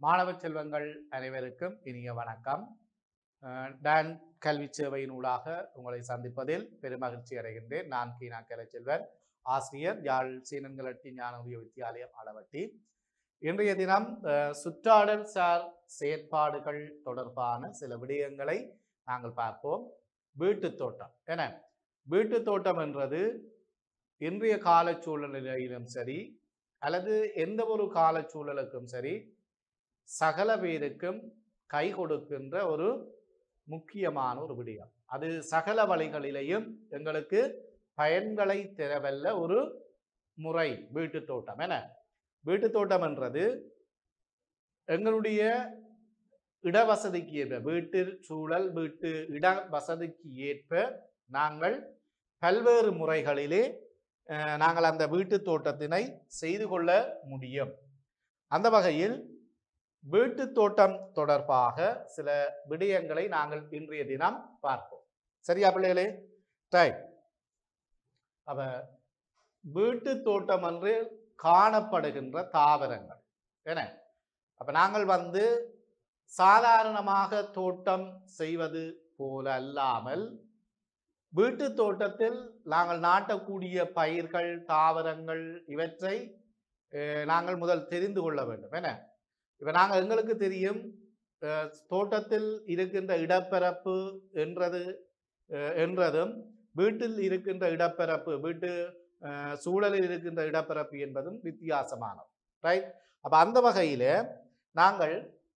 மாணவ செல்வங்கள் அனைவருக்கும் இனிய வணக்கம் அஹ் டான் கல்வி சேவையின் ஊடாக உங்களை சந்திப்பதில் பெருமகிழ்ச்சி அடைகின்றேன் நான் கீனா கலைச்செல்வன் ஆசிரியர் யாழ் சீனன்களட்டி ஞான உரிய வித்தியாலயம் அளவட்டி இன்றைய தினம் அஹ், சுற்றாடல் சார் செயற்பாடுகள் தொடர்பான சில விடயங்களை நாங்கள் பார்ப்போம் வீட்டுத் தோட்டம் என வீட்டுத் தோட்டம் என்றது இன்றைய கால சூழ்நிலையிலும் சரி அல்லது எந்த ஒரு கால சூழலுக்கும் சரி சகல பேருக்கும் கை கொடுக்கின்ற ஒரு முக்கியமான ஒரு விடயம் அது சகல வழிகளிலேயும் எங்களுக்கு பயன்களை தரவல்ல ஒரு முறை வீட்டுத் தோட்டம் என வீட்டுத் தோட்டம் என்றது எங்களுடைய இடவசதிக்கு ஏற்ப வீட்டு சூழல் வீட்டு இட வசதிக்கு ஏற்ப நாங்கள் பல்வேறு முறைகளிலே அஹ், நாங்கள் அந்த வீட்டுத் தோட்டத்தினை செய்து கொள்ள முடியும் அந்த வகையில் வீட்டுத் தோட்டம் தொடர்பாக சில விடயங்களை நாங்கள் இன்றைய தினம் பார்ப்போம் சரியா பிள்ளைகளே ரைட் அப்ப வீட்டுத் தோட்டம் என்று காணப்படுகின்ற தாவரங்கள் என்ன அப்ப நாங்கள் வந்து சாதாரணமாக தோட்டம் செய்வது போல அல்லாமல் வீட்டுத் தோட்டத்தில் நாங்கள் நாட்டக்கூடிய பயிர்கள் தாவரங்கள் இவற்றை அஹ், நாங்கள் முதல் தெரிந்து கொள்ள வேண்டும் என்ன இப்போ நாங்கள் எங்களுக்கு தெரியும் அஹ், தோட்டத்தில் இருக்கின்ற இடப்பரப்பு என்றது அஹ், என்றதும் வீட்டில் இருக்கின்ற இடப்பரப்பு வீட்டு அஹ், சூழலில் இருக்கின்ற இடப்பரப்பு என்பதும் வித்தியாசமானது ரைட் அப்போ அந்த வகையில் நாங்கள்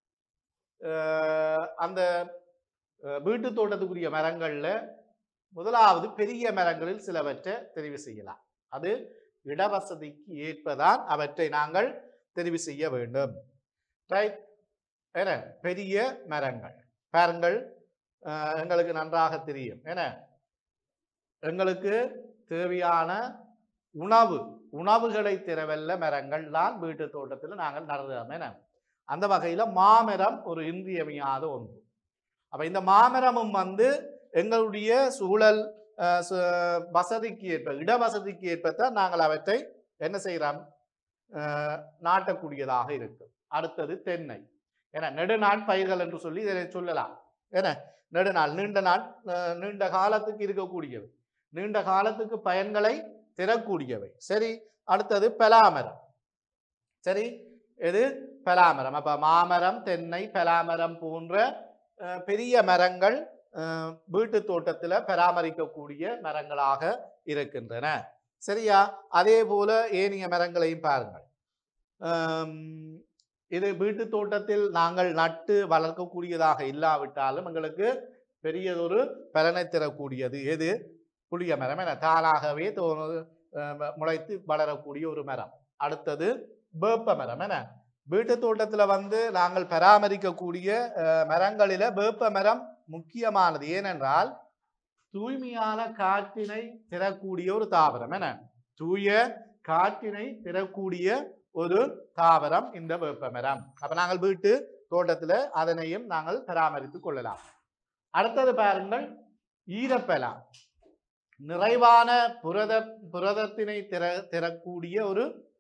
அஹ், அந்த அஹ், வீட்டு தோட்டத்துக்குரிய மரங்களில் முதலாவது பெரிய மரங்களில் சிலவற்றை தெரிவு செய்யலாம் அது இடவசதிக்கு ஏற்பதான் அவற்றை நாங்கள் தெரிவு செய்ய வேண்டும் ரைட் என்ன பெரிய மரங்கள் பாருங்கள் அஹ், எங்களுக்கு நன்றாக தெரியும் என்ன எங்களுக்கு தேவையான உணவு உணவுகளை திறவல்ல மரங்கள் தான் வீட்டு தோட்டத்தில் நாங்கள் நடுறோம் என்ன அந்த வகையில் மாமரம் ஒரு இன்றியமையாத ஒன்று அப்போ இந்த மாமரமும் வந்து எங்களுடைய சூழல் அஹ், சு- வசதிக்கு ஏற்ப இட வசதிக்கு ஏற்பத்தான் நாங்கள் அவற்றை என்ன செய்கிறோம் அஹ், நாட்டக்கூடியதாக இருக்கும் அடுத்தது தென்னை ஏன்னா நெடுநாள் பயிர்கள் என்று சொல்லி இதை சொல்லலாம் ஏன்னா நெடுநாள் நீண்ட நாள் அஹ், நீண்ட காலத்துக்கு இருக்கக்கூடியவை நீண்ட காலத்துக்கு பயன்களை திறக்கூடியவை சரி அடுத்தது பலாமரம் சரி இது பலாமரம் அப்ப மாமரம் தென்னை பலாமரம் போன்ற அஹ், பெரிய மரங்கள் அஹ், வீட்டு தோட்டத்தில் பராமரிக்கக்கூடிய மரங்களாக இருக்கின்றன சரியா அதே போல ஏனைய மரங்களையும் பாருங்கள் ஆம், இது வீட்டு தோட்டத்தில் நாங்கள் நட்டு வளர்க்கக்கூடியதாக இல்லாவிட்டாலும் எங்களுக்கு பெரியதொரு பலனை தரக்கூடியது எது புளிய மரம் என தானாகவே தோ அஹ் முளைத்து வளரக்கூடிய ஒரு மரம் அடுத்தது வேப்ப மரம் என வீட்டு தோட்டத்தில் வந்து நாங்கள் பராமரிக்கக்கூடிய அஹ், மரங்களில வேப்ப மரம் முக்கியமானது ஏனென்றால் தூய்மையான காற்றினை திறக்கூடிய ஒரு தாவரம் என தூய காற்றினை திறக்கூடிய ஒரு தாவரம் இந்த வேப்ப மரம் அப்ப நாங்கள் வீட்டு தோட்டத்தில் அதனையும் நாங்கள் பராமரித்துக் கொள்ளலாம் அடுத்தது பாருங்கள் ஈரப்பலா நிறைவான புரத புரதத்தினை திற திறக்கூடிய ஒரு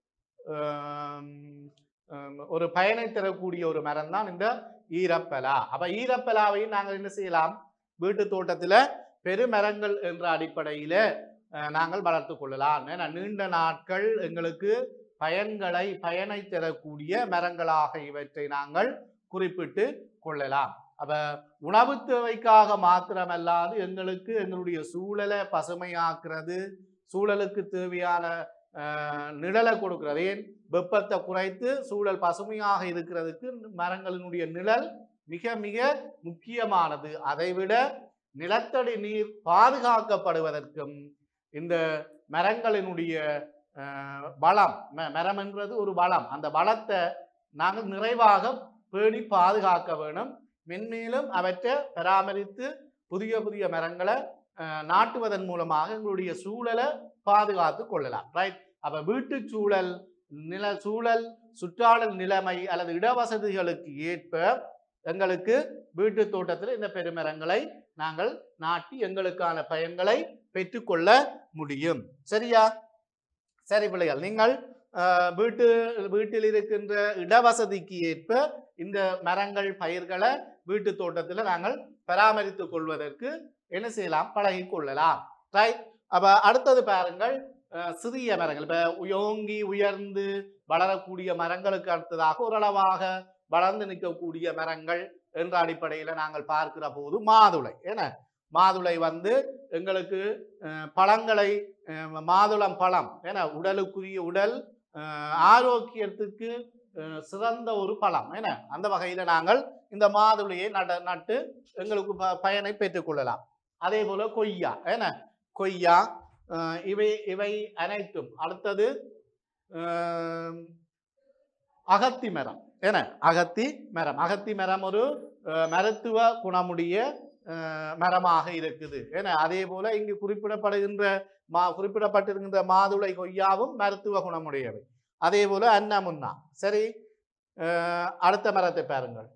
ஆம், ஆம், ஒரு பயனை தரக்கூடிய ஒரு மரம் தான் இந்த ஈரப்பலா அப்ப ஈரப்பலாவையும் நாங்கள் என்ன செய்யலாம் வீட்டு தோட்டத்துல பெருமரங்கள் என்ற அடிப்படையில அஹ், நாங்கள் வளர்த்து கொள்ளலாம் ஏன்னா நீண்ட நாட்கள் எங்களுக்கு பயன்களை பயனை தரக்கூடிய மரங்களாக இவற்றை நாங்கள் குறிப்பிட்டு கொள்ளலாம் அப்ப உணவு தேவைக்காக மாத்திரமல்லாது எங்களுக்கு எங்களுடைய சூழலை பசுமையாக்குறது சூழலுக்கு தேவையான அஹ், நிழலை கொடுக்கிறது ஏன் வெப்பத்தை குறைத்து சூழல் பசுமையாக இருக்கிறதுக்கு மரங்களினுடைய நிழல் மிக மிக முக்கியமானது அதைவிட நிலத்தடி நீர் பாதுகாக்கப்படுவதற்கும் இந்த மரங்களினுடைய அஹ், வளம் ம- மரம் என்றது ஒரு வளம் அந்த வளத்தை நாங்கள் நிறைவாக பேணி பாதுகாக்க வேணும் மென்மேலும் அவற்றை பராமரித்து புதிய புதிய மரங்களை அஹ், நாட்டுவதன் மூலமாக எங்களுடைய சூழலை பாதுகாத்து கொள்ளலாம் ரைட் அப்ப வீட்டு சூழல் நில சூழல் சுற்றாடல் நிலைமை அல்லது இடவசதிகளுக்கு ஏற்ப எங்களுக்கு வீட்டு தோட்டத்தில் இந்த பெருமரங்களை நாங்கள் நாட்டி எங்களுக்கான பயன்களை பெற்றுக்கொள்ள முடியும் சரியா சரி பிள்ளைகள் நீங்கள் அஹ், வீட்டு வீட்டில் இருக்கின்ற இடவசதிக்கு ஏற்ப இந்த மரங்கள் பயிர்களை வீட்டு தோட்டத்தில் நாங்கள் பராமரித்துக் கொள்வதற்கு என்ன செய்யலாம் பழகி கொள்ளலாம் ரைட் அப்ப அடுத்தது பாருங்கள் அஹ், சிறிய மரங்கள் இப்ப உயோங்கி உயர்ந்து வளரக்கூடிய மரங்களுக்கு அடுத்ததாக ஓரளவாக வளர்ந்து நிற்கக்கூடிய மரங்கள் என்ற அடிப்படையில நாங்கள் பார்க்கிற போது மாதுளை என்ன மாதுளை வந்து எங்களுக்கு அஹ், பழங்களை அஹ், மாதுளம் பழம் ஏன்னா உடலுக்குரிய உடல் அஹ், ஆரோக்கியத்துக்கு அஹ், சிறந்த ஒரு பழம் என்ன அந்த வகையில நாங்கள் இந்த மாதுளையை நட நட்டு எங்களுக்கு ப- பயனை பெற்றுக்கொள்ளலாம் அதே போல கொய்யா என்ன கொய்யா அஹ், இவை இவை அனைத்தும் அடுத்தது அஹ், அகத்தி மரம் என்ன அகத்தி மரம் அகத்தி மரம் ஒரு அஹ், மருத்துவ குணமுடைய அஹ், மரமாக இருக்குது ஏன்னா அதே போல இங்கு குறிப்பிடப்படுகின்ற மா குறிப்பிடப்பட்டிருக்கின்ற மாதுளை கொய்யாவும் மருத்துவ குணமுடையவை அதே போல அன்னமுன்னா சரி அஹ், அடுத்த மரத்தை பாருங்கள்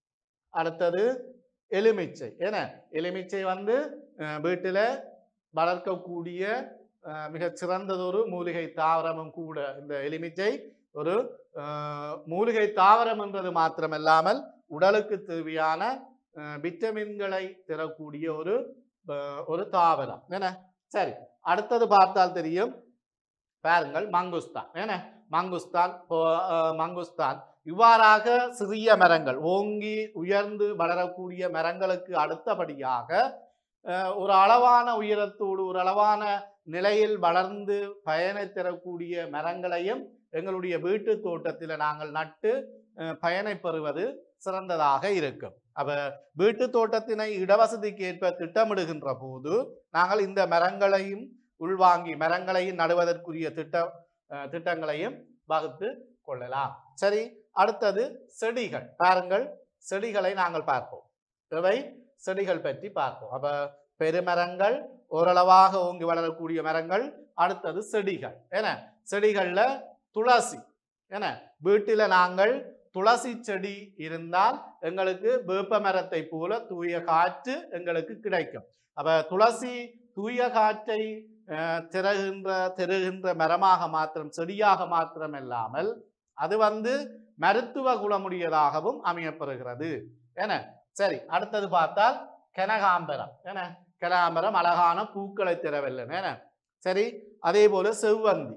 அடுத்தது எலுமிச்சை ஏன எலுமிச்சை வந்து அஹ், வீட்டில் வளர்க்கக்கூடிய அஹ், மிகச் சிறந்ததொரு மூலிகை தாவரமும் கூட இந்த எலுமிச்சை ஒரு அஹ், மூலிகை தாவரம் என்றது மாத்திரமல்லாமல் உடலுக்கு தேவையான அஹ், விட்டமின்களை தரக்கூடிய ஒரு அஹ், ஒரு தாவரம் என்ன சரி அடுத்தது பார்த்தால் தெரியும் பாருங்கள் மங்குஸ்தான் என்ன மங்குஸ்தான் போ- அஹ், மங்குஸ்தான் இவ்வாறாக சிறிய மரங்கள் ஓங்கி உயர்ந்து வளரக்கூடிய மரங்களுக்கு அடுத்தபடியாக அஹ், ஒரு அளவான உயரத்தோடு ஒரு அளவான நிலையில் வளர்ந்து பயனை தரக்கூடிய மரங்களையும் எங்களுடைய வீட்டு தோட்டத்தில் நாங்கள் நட்டு அஹ், பயனை பெறுவது சிறந்ததாக இருக்கும் அப்ப வீட்டு தோட்டத்தினை இடவசதிக்கு ஏற்ப திட்டமிடுகின்ற போது நாங்கள் இந்த மரங்களையும் உள்வாங்கி மரங்களையும் நடுவதற்குரிய திட்ட அஹ், திட்டங்களையும் வகுத்து கொள்ளலாம் சரி அடுத்தது செடிகள் பாருங்கள் செடிகளை நாங்கள் பார்ப்போம் இவை செடிகள் பற்றி பார்ப்போம் அப்ப பெருமரங்கள் ஓரளவாக ஓங்கி வளரக்கூடிய மரங்கள் அடுத்தது செடிகள் என்ன செடிகள்ல துளசி என்ன வீட்டில நாங்கள் துளசி செடி இருந்தால் எங்களுக்கு வேப்ப மரத்தை போல தூய காற்று எங்களுக்கு கிடைக்கும் அப்ப துளசி தூய காற்றை அஹ், திறகின்ற தெருகின்ற மரமாக மாத்திரம் செடியாக மாத்திரம் இல்லாமல் அது வந்து மருத்துவ குணமுடையதாகவும் அமையப்பெறுகிறது என சரி அடுத்தது பார்த்தால் கனகாம்பரம் என கனகாம்பரம் அழகான பூக்களை திறவல்லன் என சரி அதே போல செவ்வந்தி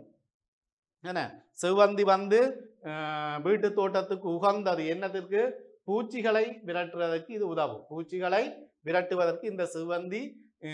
என்ன செவ்வந்தி வந்து அஹ், வீட்டு தோட்டத்துக்கு உகந்தது என்னத்திற்கு பூச்சிகளை விரட்டுவதற்கு இது உதவும் பூச்சிகளை விரட்டுவதற்கு இந்த செவ்வந்தி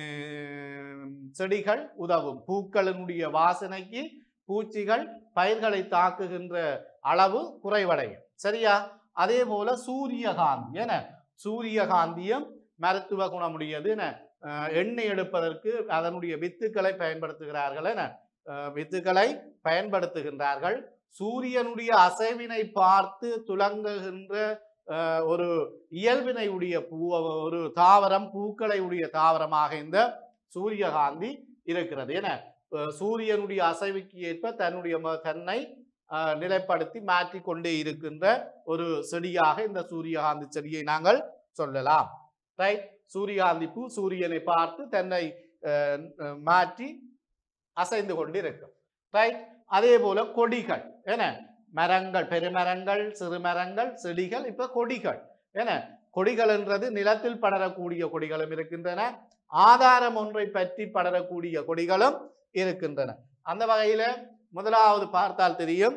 அஹ், செடிகள் உதவும் பூக்களினுடைய வாசனைக்கு பூச்சிகள் பயிர்களை தாக்குகின்ற அளவு குறைவடையும் சரியா அதே போல சூரியகாந்தி என சூரியகாந்தியம் மருத்துவ குணமுடையது என அஹ், எண்ணெய் எடுப்பதற்கு அதனுடைய வித்துக்களை பயன்படுத்துகிறார்கள் என அஹ், வித்துக்களை பயன்படுத்துகின்றார்கள் சூரியனுடைய அசைவினை பார்த்து துலங்குகின்ற அஹ், ஒரு இயல்பினை உடைய பூ ஒரு தாவரம் பூக்களை உடைய தாவரமாக இந்த சூரியகாந்தி இருக்கிறது என அஹ், சூரியனுடைய அசைவுக்கு ஏற்ப தன்னுடைய ம- தன்னை அஹ், நிலைப்படுத்தி மாற்றிக்கொண்டே இருக்கின்ற ஒரு செடியாக இந்த சூரியகாந்தி செடியை நாங்கள் சொல்லலாம் ரைட் சூரியகாந்தி பூ சூரியனை பார்த்து தன்னை அஹ், அஹ், மாற்றி அசைந்து கொண்டிருக்கும் ரைட் அதே போல கொடிகள் என்ன மரங்கள் பெருமரங்கள் சிறுமரங்கள் செடிகள் இப்ப கொடிகள் என்ன கொடிகள் என்றது நிலத்தில் படரக்கூடிய கொடிகளும் இருக்கின்றன ஆதாரம் ஒன்றை பற்றி படரக்கூடிய கொடிகளும் இருக்கின்றன அந்த வகையில முதலாவது பார்த்தால் தெரியும்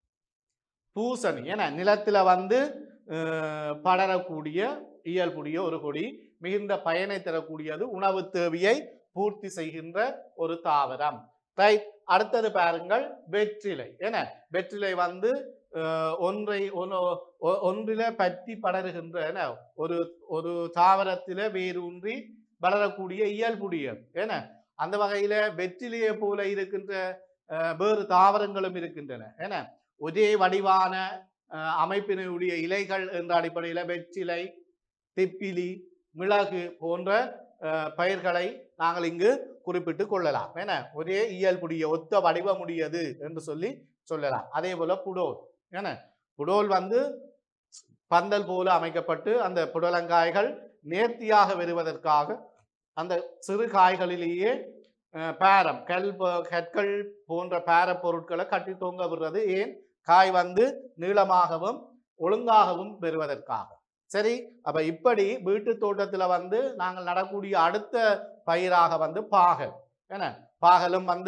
பூசணி என நிலத்துல வந்து அஹ், படரக்கூடிய இயல்புடைய ஒரு கொடி மிகுந்த பயனை தரக்கூடியது உணவு தேவையை பூர்த்தி செய்கின்ற ஒரு தாவரம் ரைட் அடுத்தது பாருங்கள் வெற்றிலை என வெற்றிலை வந்து அஹ், ஒன்றை ஒன்னு- ஒ- ஒன்றில பற்றி படருகின்ற என ஒரு ஒரு தாவரத்தில வேரூன்றி வளரக்கூடிய இயல்புடையது என அந்த வகையில வெற்றிலையை போல இருக்கின்ற அஹ், வேறு தாவரங்களும் இருக்கின்றன என ஒரே வடிவான அஹ், அமைப்பினுடைய இலைகள் என்ற அடிப்படையில வெற்றிலை திப்பிலி மிளகு போன்ற அஹ், பயிர்களை நாங்கள் இங்கு குறிப்பிட்டு கொள்ளலாம் என ஒரே இயல்புடைய ஒத்த வடிவமுடையது என்று சொல்லி சொல்லலாம் அதே போல புடோல் என புடோல் வந்து பந்தல் போல அமைக்கப்பட்டு அந்த புடலங்காய்கள் நேர்த்தியாக வருவதற்காக அந்த சிறு காய்களிலேயே அஹ், பாரம் கல் ப- கற்கள் போன்ற பார பொருட்களை கட்டி தொங்க விடுறது ஏன் காய் வந்து நீளமாகவும் ஒழுங்காகவும் பெறுவதற்காக சரி அப்ப இப்படி வீட்டு தோட்டத்துல வந்து நாங்கள் நடக்கூடிய அடுத்த பயிராக வந்து பாகல் என்ன பாகலும் வந்து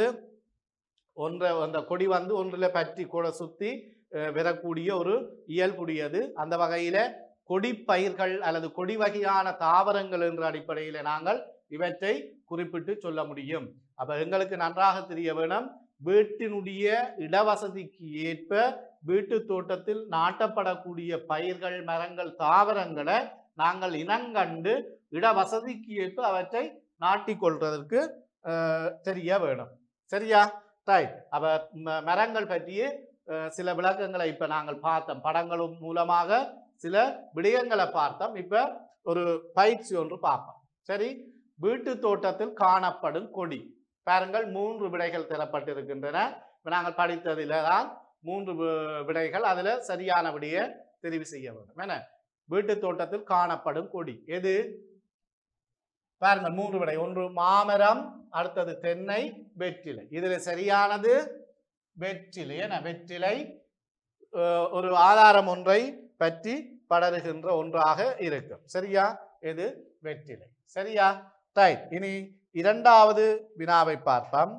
ஒன்றை அந்த கொடி வந்து ஒன்றில் பற்றி கூட சுத்தி அஹ், வரக்கூடிய ஒரு இயல்புடையது அந்த வகையில கொடி பயிர்கள் அல்லது கொடி வகையான தாவரங்கள் என்ற அடிப்படையில நாங்கள் இவற்றை குறிப்பிட்டு சொல்ல முடியும் அப்ப எங்களுக்கு நன்றாக தெரிய வேணும் வீட்டினுடைய இடவசதிக்கு ஏற்ப வீட்டு தோட்டத்தில் நாட்டப்படக்கூடிய பயிர்கள் மரங்கள் தாவரங்களை நாங்கள் இனங்கண்டு இடவசதிக்கு ஏற்ப அவற்றை நாட்டிக் கொள்றதற்கு அஹ், தெரிய வேணும் சரியா ரைட் அப்ப ம- மரங்கள் பற்றிய அஹ், சில விளக்கங்களை இப்ப நாங்கள் பார்த்தோம் படங்களும் மூலமாக சில விடயங்களை பார்த்தோம் இப்ப ஒரு பயிற்சி ஒன்று பார்ப்போம் சரி வீட்டு தோட்டத்தில் காணப்படும் கொடி பாருங்கள் மூன்று விடைகள் தரப்பட்டிருக்கின்றன இப்ப நாங்கள் படித்ததில் தான் மூன்று வி- விடைகள் அதுல சரியான விடையை தெரிவு செய்ய வேண்டும் என்ன வீட்டு தோட்டத்தில் காணப்படும் கொடி எது பாருங்கள் மூன்று விடை ஒன்று மாமரம் அடுத்தது தென்னை வெற்றிலை இதுல சரியானது வெற்றிலை என வெற்றிலை அஹ், ஒரு ஆதாரம் ஒன்றை பற்றி படருகின்ற ஒன்றாக இருக்கும் சரியா எது வெற்றிலை சரியா ரைட் இனி இரண்டாவது வினாவை பார்ப்போம்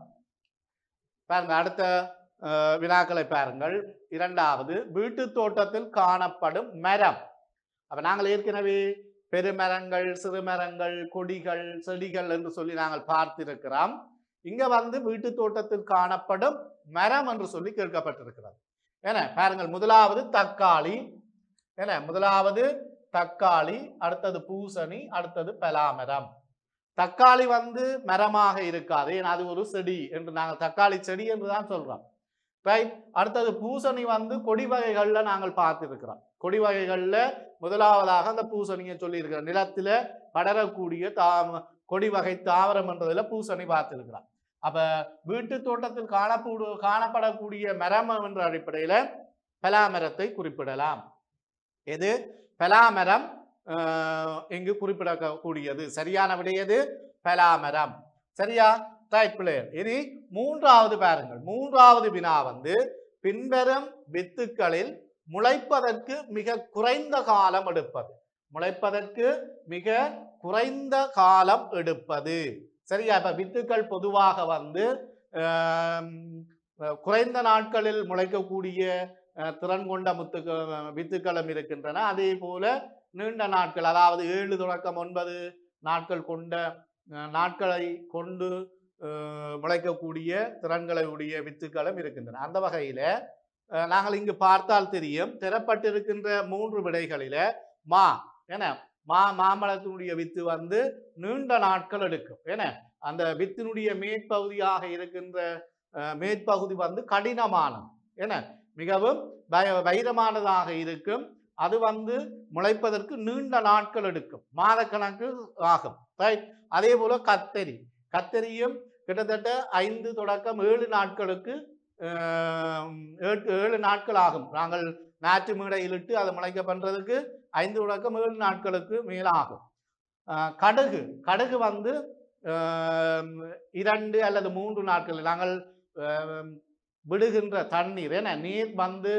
பாருங்க அடுத்த அஹ், வினாக்களை பாருங்கள் இரண்டாவது வீட்டு தோட்டத்தில் காணப்படும் மரம் அப்ப நாங்கள் ஏற்கனவே பெருமரங்கள் சிறுமரங்கள் கொடிகள் செடிகள் என்று சொல்லி நாங்கள் பார்த்திருக்கிறோம் இங்க வந்து வீட்டு தோட்டத்தில் காணப்படும் மரம் என்று சொல்லி கேட்கப்பட்டிருக்கிறது ஏன்னா பாருங்கள் முதலாவது தக்காளி என்ன முதலாவது தக்காளி அடுத்தது பூசணி அடுத்தது பலாமரம் தக்காளி வந்து மரமாக இருக்காது ஏன்னா அது ஒரு செடி என்று நாங்கள் தக்காளி செடி என்று தான் சொல்றோம் ரைட் அடுத்தது பூசணி வந்து கொடி வகைகள்ல நாங்கள் பார்த்திருக்கிறோம் கொடி வகைகள்ல முதலாவதாக அந்த பூசணியை சொல்லியிருக்கிறோம் நிலத்துல படரக்கூடிய தா கொடி வகை தாவரம் என்றதுல பூசணி பார்த்திருக்கிறோம் அப்ப வீட்டு தோட்டத்தில் காணப்படு காணப்படக்கூடிய மரம் என்ற அடிப்படையில பலாமரத்தை குறிப்பிடலாம் எது பலாமரம் ஆஹ், இங்கு குறிப்பிடக்கூடியது சரியான விடையது பலாமரம் சரியா ரைட் பிள்ளையர் இனி மூன்றாவது பாருங்கள் மூன்றாவது வினா வந்து பின்வரும் வித்துக்களில் முளைப்பதற்கு மிக குறைந்த காலம் எடுப்பது முளைப்பதற்கு மிக குறைந்த காலம் எடுப்பது சரியா இப்ப வித்துக்கள் பொதுவாக வந்து ஆம், குறைந்த நாட்களில் முளைக்கக்கூடிய அஹ், திறன் கொண்ட முத்துக்க வித்துக்களும் இருக்கின்றன அதே போல நீண்ட நாட்கள் அதாவது ஏழு தொடக்கம் ஒன்பது நாட்கள் கொண்ட அஹ், நாட்களை கொண்டு அஹ், முளைக்கக்கூடிய திறன்களை உடைய வித்துக்களும் இருக்கின்றன அந்த வகையில அஹ், நாங்கள் இங்கு பார்த்தால் தெரியும் தரப்பட்டிருக்கின்ற மூன்று விடைகளில மா என மா மாம்பழத்தினுடைய வித்து வந்து நீண்ட நாட்கள் எடுக்கும் என அந்த வித்தினுடைய மேற்பகுதியாக இருக்கின்ற அஹ், மேற்பகுதி வந்து கடினமானது என மிகவும் வய- வைரமானதாக இருக்கும் அது வந்து முளைப்பதற்கு நீண்ட நாட்கள் எடுக்கும் மாதக்கணக்கு ஆகும் ரைட் அதே போல கத்தரி கத்தரியும் கிட்டத்தட்ட ஐந்து தொடக்கம் ஏழு நாட்களுக்கு ஆஹ், ஏழு ஏழு நாட்கள் ஆகும் நாங்கள் நாற்று மீடையிலிட்டு அதை முளைக்க பண்றதுக்கு ஐந்து தொடக்கம் ஏழு நாட்களுக்கு மேலாகும் ஆஹ், கடுகு கடுகு வந்து ஆஹ், இரண்டு அல்லது மூன்று நாட்கள் நாங்கள் ஆஹ், விடுகின்ற தண்ணீர் ஏன்னா நீர் வந்து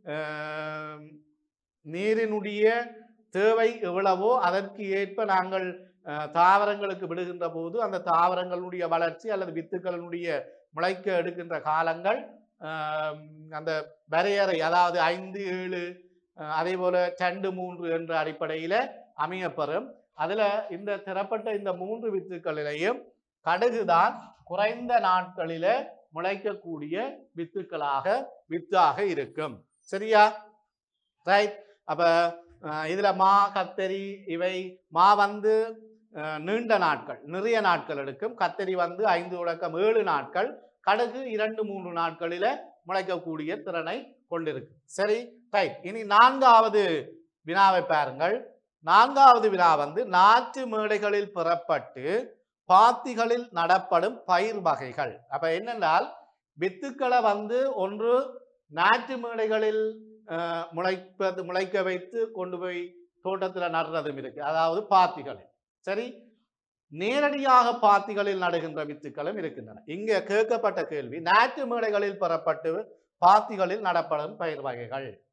ஆஹ், நீரினுடைய தேவை எவ்வளவோ அதற்கு ஏற்ப நாங்கள் அஹ், தாவரங்களுக்கு விடுகின்ற போது அந்த தாவரங்களுடைய வளர்ச்சி அல்லது வித்துக்களினுடைய முளைக்க எடுக்கின்ற காலங்கள் ஆஹ், அந்த வரையறை அதாவது ஐந்து ஏழு அஹ், அதே போல ரெண்டு மூன்று என்ற அடிப்படையில அமையப்பெறும் அதுல இந்த திறப்பட்ட இந்த மூன்று வித்துக்களிலேயும் கடுகுதான் குறைந்த நாட்களில முளைக்கக்கூடிய வித்துக்களாக வித்தாக இருக்கும் சரியா ரைட் அப்ப அஹ், இதுல மா கத்தரி இவை மா வந்து அஹ், நீண்ட நாட்கள் நிறைய நாட்கள் எடுக்கும் கத்தரி வந்து ஐந்து தொடக்கம் ஏழு நாட்கள் கடுகு இரண்டு மூன்று நாட்களில முளைக்கக்கூடிய திறனை கொண்டிருக்கு சரி ரைட் இனி நான்காவது வினாவை பாருங்கள் நான்காவது வினா வந்து நாற்று மேடைகளில் பெறப்பட்டு பாத்திகளில் நடப்படும் பயிர் வகைகள் அப்ப என்னென்றால் வித்துக்களை வந்து ஒன்று நாற்று மேடைகளில் அஹ், முளைப்பது முளைக்க வைத்து கொண்டு போய் தோட்டத்தில் நடுறதும் இருக்கு அதாவது பாத்திகளில் சரி நேரடியாக பாத்திகளில் நடுகின்ற வித்துக்களும் இருக்கின்றன இங்க கேட்கப்பட்ட கேள்வி நாற்று மேடைகளில் பெறப்பட்டு பாத்திகளில் நடப்படும் பயிர் வகைகள்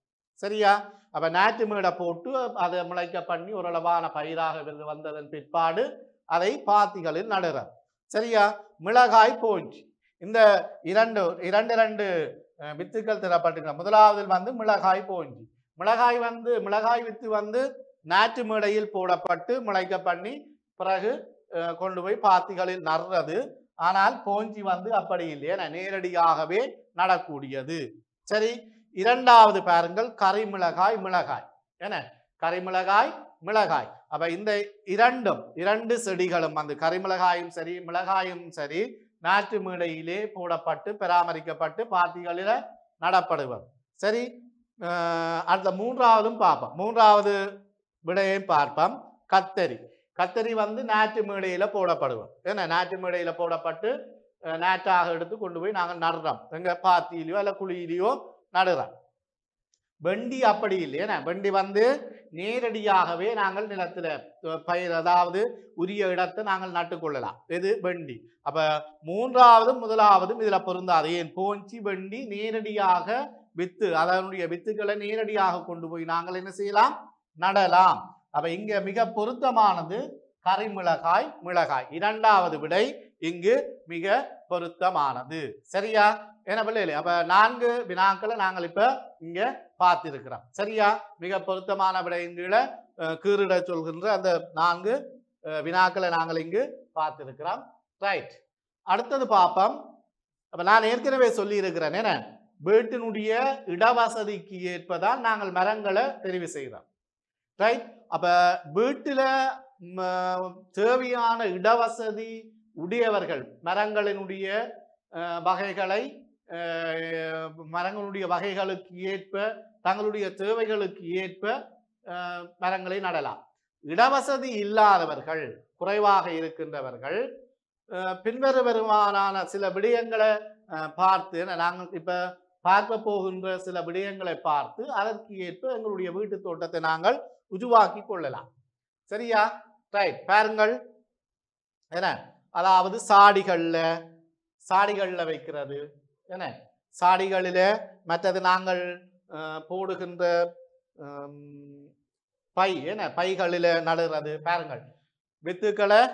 சரியா அப்ப நாட்டு மேடை போட்டு அதை முளைக்க பண்ணி ஓரளவான பயிராக வந்து வந்ததன் பிற்பாடு அதை பாத்திகளில் நடுற சரியா மிளகாய் போஞ்சி இந்த இரண்டு இரண்டு இரண்டு அஹ், வித்துக்கள் தரப்பட்டிருக்க முதலாவதில் வந்து மிளகாய் போஞ்சி மிளகாய் வந்து மிளகாய் வித்து வந்து நாட்டு மேடையில் போடப்பட்டு முளைக்க பண்ணி பிறகு அஹ், கொண்டு போய் பாத்திகளில் நடுறது ஆனால் போஞ்சி வந்து அப்படி இல்லையே நேரடியாகவே நடக்கூடியது சரி இரண்டாவது பாருங்கள் கரிமிளகாய் மிளகாய் என்ன கரிமிளகாய் மிளகாய் அப்ப இந்த இரண்டும் இரண்டு செடிகளும் அந்த கரிமிளகாயும் சரி மிளகாயும் சரி நாட்டு மேடையிலே போடப்பட்டு பராமரிக்கப்பட்டு பாத்திகளில நடப்படுவது சரி அஹ் அடுத்த மூன்றாவதும் பார்ப்போம் மூன்றாவது விடையையும் பார்ப்போம் கத்தரி கத்தரி வந்து நாட்டு மேடையில போடப்படுவது என்ன நாட்டு மேடையில போடப்பட்டு அஹ், நாட்டாக எடுத்து கொண்டு போய் நாங்கள் நடுறோம் எங்க பாத்தியிலையோ அல்ல குழியிலையோ நடுறோம் வெண்டி அப்படி இல்லையா வெண்டி வந்து நேரடியாகவே நாங்கள் நிலத்துல அஹ், பயிர் அதாவது உரிய இடத்தை நாங்கள் நட்டுக்கொள்ளலாம் இது வெண்டி அப்ப மூன்றாவதும் முதலாவதும் இதுல பொருந்தாது ஏன் போஞ்சி வெண்டி நேரடியாக வித்து அதனுடைய வித்துக்களை நேரடியாக கொண்டு போய் நாங்கள் என்ன செய்யலாம் நடலாம் அப்ப இங்க மிக பொருத்தமானது கரிமிளகாய் மிளகாய் இரண்டாவது விடை இங்கு மிக பொருத்தமானது சரியா என்ன பிள்ளைகளே அப்ப நான்கு வினாக்களை நாங்கள் இப்ப இங்க பார்த்திருக்கிறோம் சரியா மிக பொருத்தமான விடையின் கீழே அஹ், கீறிட சொல்கின்ற அந்த நான்கு அஹ், வினாக்களை நாங்கள் இங்கு பார்த்திருக்கிறோம் ரைட் அடுத்தது பார்ப்போம் அப்ப நான் ஏற்கனவே சொல்லி இருக்கிறேன் என்ன வீட்டினுடைய இடவசதிக்கு ஏற்பதான் நாங்கள் மரங்களை தெரிவு செய்கிறோம் ரைட் அப்ப வீட்டில் தேவையான இடவசதி உடையவர்கள் மரங்களினுடைய அஹ், வகைகளை அஹ், மரங்களுடைய வகைகளுக்கு ஏற்ப தங்களுடைய தேவைகளுக்கு ஏற்ப அஹ், மரங்களை நடலாம் இடவசதி இல்லாதவர்கள் குறைவாக இருக்கின்றவர்கள் அஹ், பின்வருவருமானான சில விடயங்களை அஹ், பார்த்து என்ன, நாங்கள் இப்ப பார்க்க போகின்ற சில விடயங்களை பார்த்து அதற்கு ஏற்ப எங்களுடைய வீட்டு தோட்டத்தை நாங்கள் உருவாக்கி கொள்ளலாம் சரியா ரைட் பாருங்கள் என்ன அதாவது சாடிகள்ல சாடிகள்ல வைக்கிறது என்ன சாடிகளில மற்றது நாங்கள் அஹ், போடுகின்ற ஹம், பை என்ன பைகளில நடுறது பாருங்கள் வித்துக்களை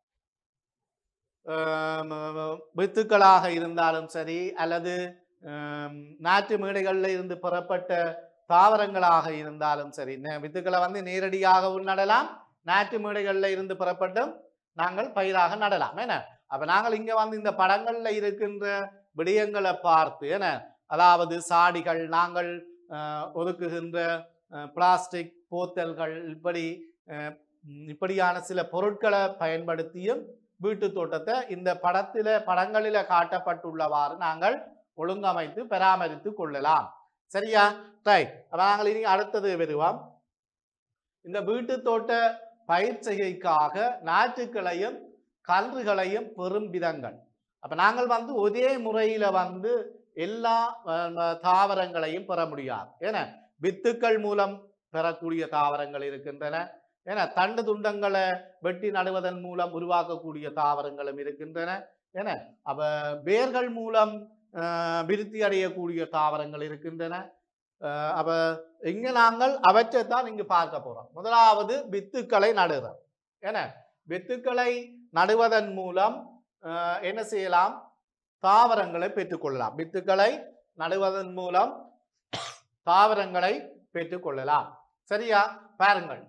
ஆம், வித்துக்களாக இருந்தாலும் சரி அல்லது ஆம், நாட்டு மேடைகளில் இருந்து பெறப்பட்ட தாவரங்களாக இருந்தாலும் சரி நே- வித்துக்களை வந்து நேரடியாகவும் நடலாம் நாட்டு மேடைகளில் இருந்து பெறப்பட்டும் நாங்கள் பயிராக நடலாம் என்ன அப்ப நாங்கள் இங்க வந்து இந்த படங்கள்ல இருக்கின்ற விடயங்களை பார்த்து என்ன அதாவது சாடிகள் நாங்கள் அஹ், ஒதுக்குகின்ற அஹ், பிளாஸ்டிக் போத்தல்கள் இப்படி அஹ், ம், இப்படியான சில பொருட்களை பயன்படுத்தியும் வீட்டு தோட்டத்தை இந்த படத்தில படங்களில காட்டப்பட்டுள்ளவாறு நாங்கள் ஒழுங்கமைத்து பராமரித்து கொள்ளலாம் சரியா ரைட் அப்ப நாங்கள் இனி அடுத்தது வருவோம் இந்த வீட்டு தோட்ட பயிற்சிகைக்காக நாற்றுக்களையும் கன்றுகளையும் பெறும் விதங்கள் அப்ப நாங்கள் வந்து ஒரே முறையில வந்து எல்லா அஹ், தாவரங்களையும் பெற முடியாது ஏன்னா வித்துக்கள் மூலம் பெறக்கூடிய தாவரங்கள் இருக்கின்றன ஏன்னா தண்டு துண்டங்களை வெட்டி நடுவதன் மூலம் உருவாக்கக்கூடிய தாவரங்களும் இருக்கின்றன ஏன அப்ப வேர்கள் மூலம் அஹ், விருத்தி அடையக்கூடிய தாவரங்கள் இருக்கின்றன அஹ், அப்ப இங்க நாங்கள் அவற்றை தான் இங்கு பார்க்க போறோம் முதலாவது வித்துக்களை நடுறோம் ஏன வித்துக்களை நடுவதன் மூலம் அஹ், என்ன செய்யலாம் தாவரங்களை பெற்றுக்கொள்ளலாம் வித்துக்களை நடுவதன் மூலம் தாவரங்களை பெற்றுக்கொள்ளலாம் சரியா பாருங்கள்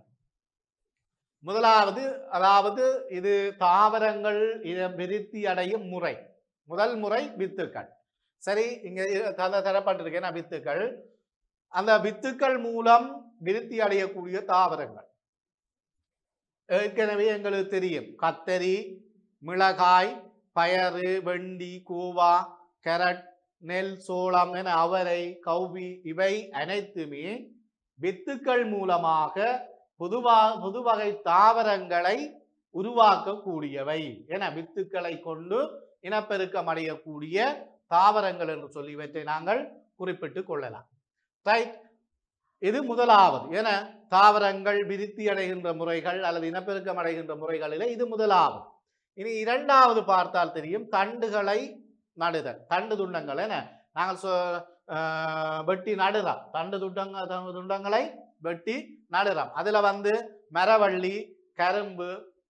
முதலாவது அதாவது இது தாவரங்கள் இத விருத்தி அடையும் முறை முதல் முறை வித்துக்கள் சரி இங்க இ- தர தரப்பட்டிருக்கேன் வித்துக்கள் அந்த வித்துக்கள் மூலம் விருத்தி அடையக்கூடிய தாவரங்கள் ஏற்கனவே எங்களுக்கு தெரியும் கத்தரி மிளகாய் பயறு வெண்டி கூவா கேரட் நெல் சோளம் என அவரை கௌபி இவை அனைத்துமே வித்துக்கள் மூலமாக புதுவா புதுவகை தாவரங்களை உருவாக்கக்கூடியவை என வித்துக்களை கொண்டு இனப்பெருக்கம் அடையக்கூடிய தாவரங்கள் என்று சொல்லி இவற்றை நாங்கள் குறிப்பிட்டு கொள்ளலாம் ரைட் இது முதலாவது என தாவரங்கள் விருத்தி அடைகின்ற முறைகள் அல்லது இனப்பெருக்கம் அடைகின்ற முறைகளிலே இது முதலாவது இனி இரண்டாவது பார்த்தால் தெரியும் தண்டுகளை நடுதல் தண்டு துண்டங்கள் என நாங்கள் சொ- அஹ், வெட்டி நடுறோம் தண்டு துண்டங்க த- துண்டங்களை வெட்டி நடுறோம் அதுல வந்து மரவள்ளி கரும்பு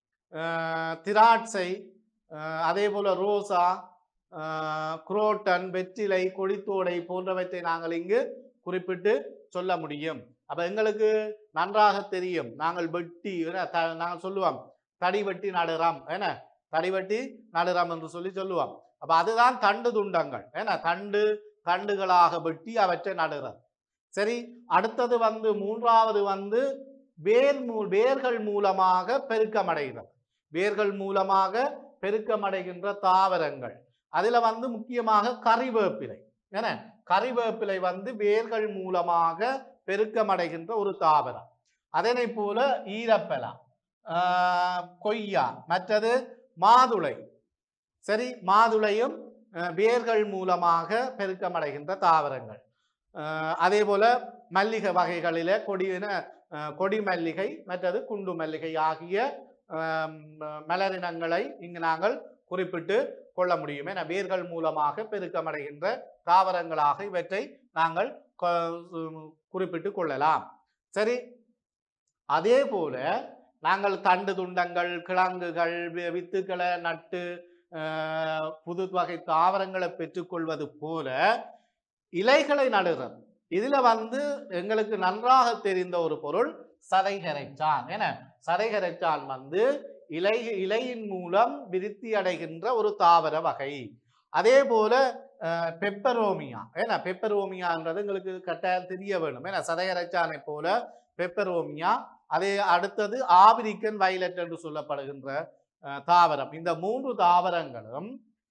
அஹ், திராட்சை அஹ், அதே போல ரோசா அஹ், குரோட்டன் வெற்றிலை கொடித்தோடை போன்றவற்றை நாங்கள் இங்கு குறிப்பிட்டு சொல்ல முடியும் அப்ப எங்களுக்கு நன்றாக தெரியும் நாங்கள் வெட்டி என்ன, த- நாங்கள் சொல்லுவோம் தடி வெட்டி நடுறோம் என்ன தடி வெட்டி நடுறோம் என்று சொல்லி சொல்லுவோம் அப்ப அதுதான் தண்டு துண்டங்கள் என்ன தண்டு தண்டுகளாக வெட்டி அவற்றை நடுறது சரி அடுத்தது வந்து மூன்றாவது வந்து வேர் மூ வேர்கள் மூலமாக பெருக்கமடைகிறது வேர்கள் மூலமாக பெருக்கமடைகின்ற தாவரங்கள் அதுல வந்து முக்கியமாக கறிவேப்பிலை என்ன கறிவேப்பிலை வந்து வேர்கள் மூலமாக பெருக்கமடைகின்ற ஒரு தாவரம் அதனை போல ஈரப்பலா ஆஹ், கொய்யா மற்றது மாதுளை சரி மாதுளையும் அஹ், வேர்கள் மூலமாக பெருக்கமடைகின்ற தாவரங்கள் அஹ், அதே போல மல்லிகை வகைகளிலே கொடியின அஹ், கொடி மல்லிகை மற்றது குண்டு மல்லிகை ஆகிய ஆம், மலரினங்களை இங்கு நாங்கள் குறிப்பிட்டு கொள்ள முடியும் என வேர்கள் மூலமாக பெருக்கமடைகின்ற தாவரங்களாக இவற்றை நாங்கள் கொ- குறிப்பிட்டு கொள்ளலாம் சரி அதே போல நாங்கள் தண்டு துண்டங்கள் கிழங்குகள் வி- வித்துக்களை நட்டு ஆஹ், புது வகை தாவரங்களை பெற்றுக்கொள்வது போல இலைகளை நடுறது இதுல வந்து எங்களுக்கு நன்றாக தெரிந்த ஒரு பொருள் சதைகரைச்சான் என சதைகரைச்சான் வந்து இலை இலையின் மூலம் விருத்தி அடைகின்ற ஒரு தாவர வகை அதே போல அஹ், பெப்பரோமியா ஏன்னா பெப்பரோமியான்றது எங்களுக்கு கட்டாயம் தெரிய வேணும் ஏன்னா சதையரைச்சானை போல பெப்பரோமியா அதே அடுத்தது ஆபிரிக்கன் வயலட் என்று சொல்லப்படுகின்ற அஹ், தாவரம் இந்த மூன்று தாவரங்களும்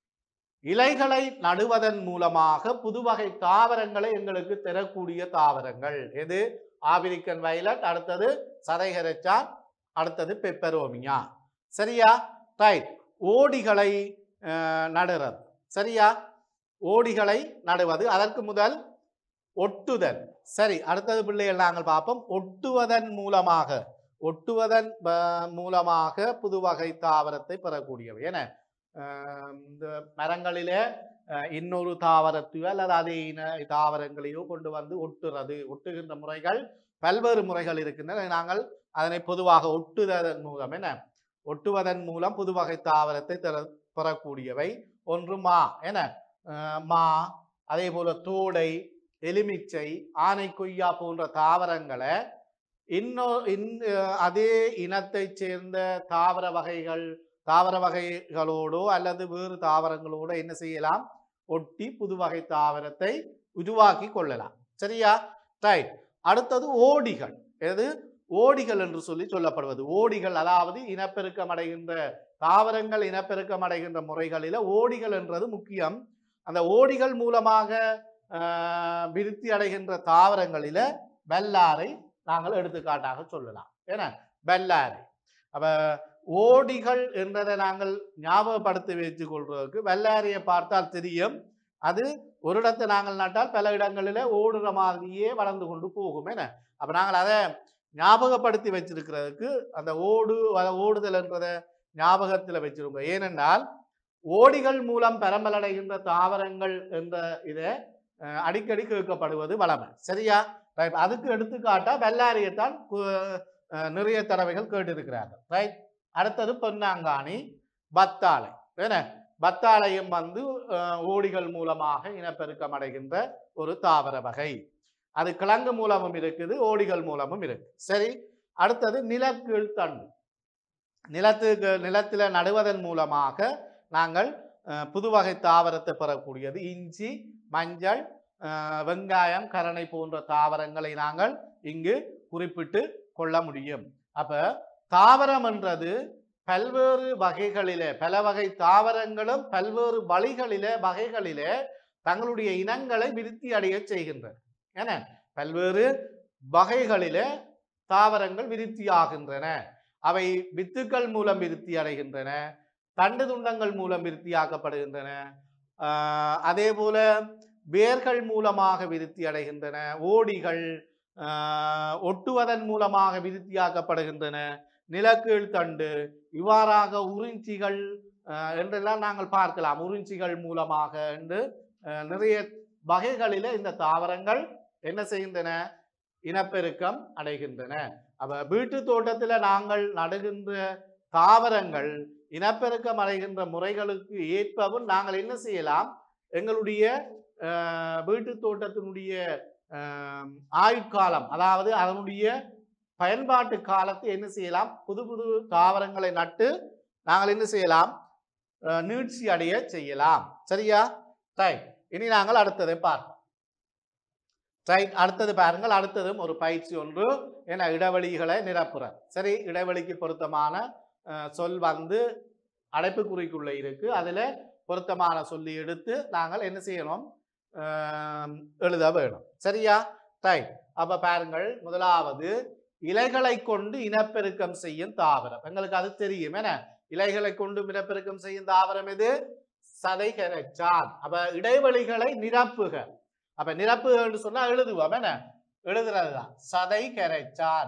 இலைகளை நடுவதன் மூலமாக புதுவகை தாவரங்களை எங்களுக்கு தரக்கூடிய தாவரங்கள் எது ஆபிரிக்கன் வயலட் அடுத்தது சதைகரைச்சான் அடுத்தது பெப்பரோமியா சரியா ரைட் ஓடிகளை அஹ், நடுறது சரியா ஓடிகளை நடுவது அதற்கு முதல் ஒட்டுதல் சரி அடுத்தது பிள்ளைகள் நாங்கள் பார்ப்போம் ஒட்டுவதன் மூலமாக ஒட்டுவதன் ப- மூலமாக புதுவகை தாவரத்தை பெறக்கூடியவை என அஹ், இந்த மரங்களிலே அஹ், இன்னொரு தாவரத்தையோ அல்லது அதே இன தாவரங்களையோ கொண்டு வந்து ஒட்டுறது ஒட்டுகின்ற முறைகள் பல்வேறு முறைகள் இருக்கின்றன நாங்கள் அதனை பொதுவாக ஒட்டுதன் மூலம் என்ன ஒட்டுவதன் மூலம் புதுவகை தாவரத்தை தர பெறக்கூடியவை ஒன்று மா என அஹ், மா அதே போல தோடை எலுமிச்சை ஆனை கொய்யா போன்ற தாவரங்களை இன்னொ இன் அஹ், அதே இனத்தைச் சேர்ந்த தாவர வகைகள் தாவர வகைகளோடோ அல்லது வேறு தாவரங்களோடோ என்ன செய்யலாம் ஒட்டி புது வகை தாவரத்தை உருவாக்கி கொள்ளலாம் சரியா ரைட் அடுத்தது ஓடிகள் எது ஓடிகள் என்று சொல்லி சொல்லப்படுவது ஓடிகள் அதாவது இனப்பெருக்கம் அடைகின்ற தாவரங்கள் இனப்பெருக்கம் அடைகின்ற முறைகளில ஓடிகள் என்றது முக்கியம் அந்த ஓடிகள் மூலமாக ஆஹ், விருத்தி அடைகின்ற தாவரங்களில பெல்லாரை நாங்கள் எடுத்துக்காட்டாக சொல்லலாம் ஏன்னா பெல்லாரை அப்ப ஓடிகள் என்றதை நாங்கள் ஞாபகப்படுத்தி வைத்துக் கொள்றதுக்கு வெள்ளாரியை பார்த்தால் தெரியும் அது ஒரு இடத்தை நாங்கள் நட்டால் பல இடங்களில ஓடுற மாதிரியே வளர்ந்து கொண்டு போகும் என்ன அப்ப நாங்கள் அதை ஞாபகப்படுத்தி வச்சிருக்கிறதுக்கு அந்த ஓடு அத- ஓடுதல் என்றதை ஞாபகத்துல வச்சிருங்க ஏனென்றால் ஓடிகள் மூலம் பெரம்பலடைகின்ற தாவரங்கள் என்ற இதை அஹ், அடிக்கடி கேட்கப்படுவது வளமை சரியா ரைட் அதுக்கு எடுத்துக்காட்டா வெள்ளாரியத்தான் கு- அஹ், நிறைய தடவைகள் கேட்டிருக்கிறார்கள் ரைட் அடுத்தது பொன்னாங்கானி பத்தாளை என்ன பத்தாளையும் வந்து அஹ், ஓடிகள் மூலமாக இனப்பெருக்கம் அடைகின்ற ஒரு தாவர வகை அது கிழங்கு மூலமும் இருக்குது ஓடிகள் மூலமும் இருக்கு சரி அடுத்தது நிலக்கீழ் தண்டு நிலத்துக்கு நிலத்துல நடுவதன் மூலமாக நாங்கள் அஹ், புதுவகை தாவரத்தை பெறக்கூடியது இஞ்சி மஞ்சள் அஹ், வெங்காயம் கரணை போன்ற தாவரங்களை நாங்கள் இங்கு குறிப்பிட்டு கொள்ள முடியும் அப்ப தாவரம் என்றது பல்வேறு வகைகளிலே பல வகை தாவரங்களும் பல்வேறு வழிகளிலே வகைகளிலே தங்களுடைய இனங்களை விருத்தி அடைய செய்கின்றன என பல்வேறு வகைகளிலே தாவரங்கள் விருத்தியாகின்றன அவை வித்துக்கள் மூலம் விருத்தி அடைகின்றன தண்டு துண்டங்கள் மூலம் விருத்தியாக்கப்படுகின்றன ஆஹ் அதே போல வேர்கள் மூலமாக விருத்தி அடைகின்றன ஓடிகள் ஆஹ் ஒட்டுவதன் மூலமாக விருத்தியாக்கப்படுகின்றன நிலக்கீழ் தண்டு இவ்வாறாக உறிஞ்சிகள் ஆஹ் என்றெல்லாம் நாங்கள் பார்க்கலாம் உறிஞ்சிகள் மூலமாக என்று ஆஹ் நிறைய வகைகளில இந்த தாவரங்கள் என்ன செய்கின்றன இனப்பெருக்கம் அடைகின்றன அப்ப வீட்டு தோட்டத்துல நாங்கள் நடுகின்ற தாவரங்கள் இனப்பெருக்கம் அடைகின்ற முறைகளுக்கு ஏற்பவும் நாங்கள் என்ன செய்யலாம் எங்களுடைய அஹ், வீட்டு தோட்டத்தினுடைய அஹ், ஆயுட்காலம் அதாவது அதனுடைய பயன்பாட்டு காலத்தை என்ன செய்யலாம் புது புது தாவரங்களை நட்டு நாங்கள் என்ன செய்யலாம் அஹ், நீட்சி அடைய செய்யலாம் சரியா ரைட் இனி நாங்கள் அடுத்ததை பார்ப்போம் ரைட் அடுத்தது பாருங்கள் அடுத்ததும் ஒரு பயிற்சி ஒன்று என இடைவெளிகளை நிரப்புற சரி இடைவெளிக்கு பொருத்தமான அஹ், சொல் வந்து அடைப்புக்குறிக்குள்ள இருக்கு அதுல பொருத்தமான சொல்லி எடுத்து நாங்கள் என்ன செய்யணும் அஹ், எழுத வேணும் சரியா ரைட் அப்ப பாருங்கள் முதலாவது இலைகளை கொண்டு இனப்பெருக்கம் செய்யும் தாவரம் எங்களுக்கு அது தெரியும் என்ன இலைகளை கொண்டு இனப்பெருக்கம் செய்யும் தாவரம் எது சதை கரைச்சான் அப்ப இடைவெளிகளை நிரப்புக அப்ப நிரப்புகன்னு சொன்னா எழுதுவோம் என்ன எழுதுறதுதான் சதை கரைச்சான்